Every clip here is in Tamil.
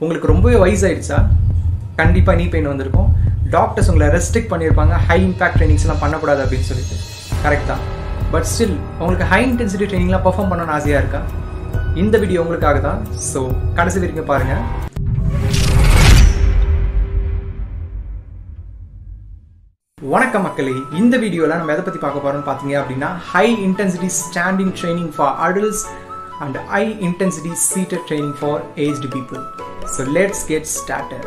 உங்களுக்கு ரொம்பவே வயசாயிடுச்சா கண்டிப்பாக நீ பெயின் வந்திருக்கும் டாக்டர்ஸ் உங்களை ரெஸ்ட்ரிக்ட் பண்ணியிருப்பாங்க ஹை இம்பாக்ட் ட்ரைனிங்ஸ்லாம் பண்ணக்கூடாது அப்படின்னு சொல்லிட்டு கரெக்ட் தான் பட் ஸ்டில் உங்களுக்கு ஹை இன்டென்சிட்டி ட்ரைனிங்லாம் பர்ஃபார்ம் பண்ணணும்னு ஆசையாக இருக்கா இந்த வீடியோ உங்களுக்காக தான் ஸோ கடைசி வரைக்கும் பாருங்கள் வணக்கம் மக்களே இந்த வீடியோவில் நம்ம எதை பற்றி பார்க்க போகிறோம்னு பார்த்தீங்க அப்படின்னா high intensity standing training for adults and high intensity seated training for aged people so let's get started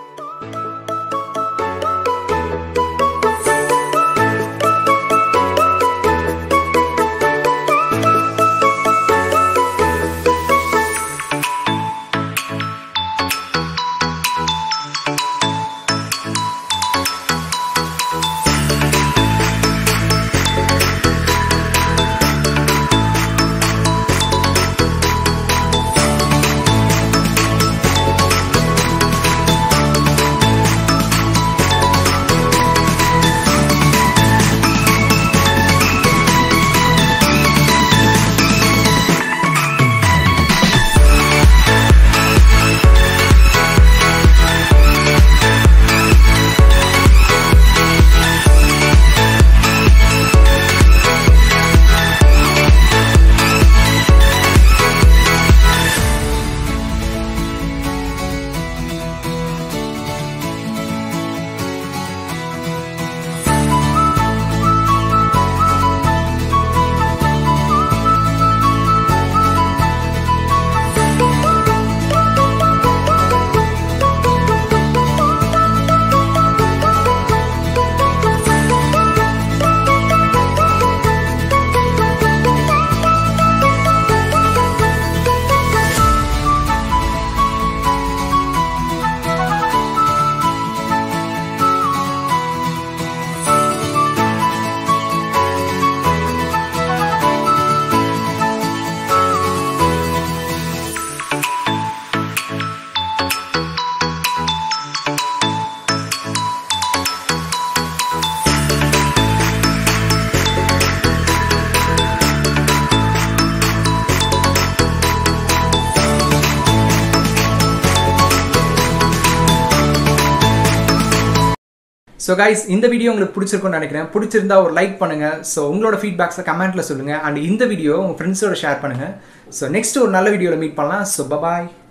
so guys இந்த வீடியோ உங்களுக்கு பிடிச்சிருக்கும்னு நினைக்கிறேன் பிடிச்சிருந்தா ஒரு லைக் பண்ணுங்க ஸோ உங்களோட ஃபீட்பேக்ஸை கமெண்ட்ல சொல்லுங்க அண்ட் இந்த வீடியோ உங்க ஃப்ரெண்ட்ஸோட ஷேர் பண்ணுங்க ஸோ நெக்ஸ்ட் ஒரு நல்ல வீடியோவில் மீட் பண்ணலாம் ஸோ பாய்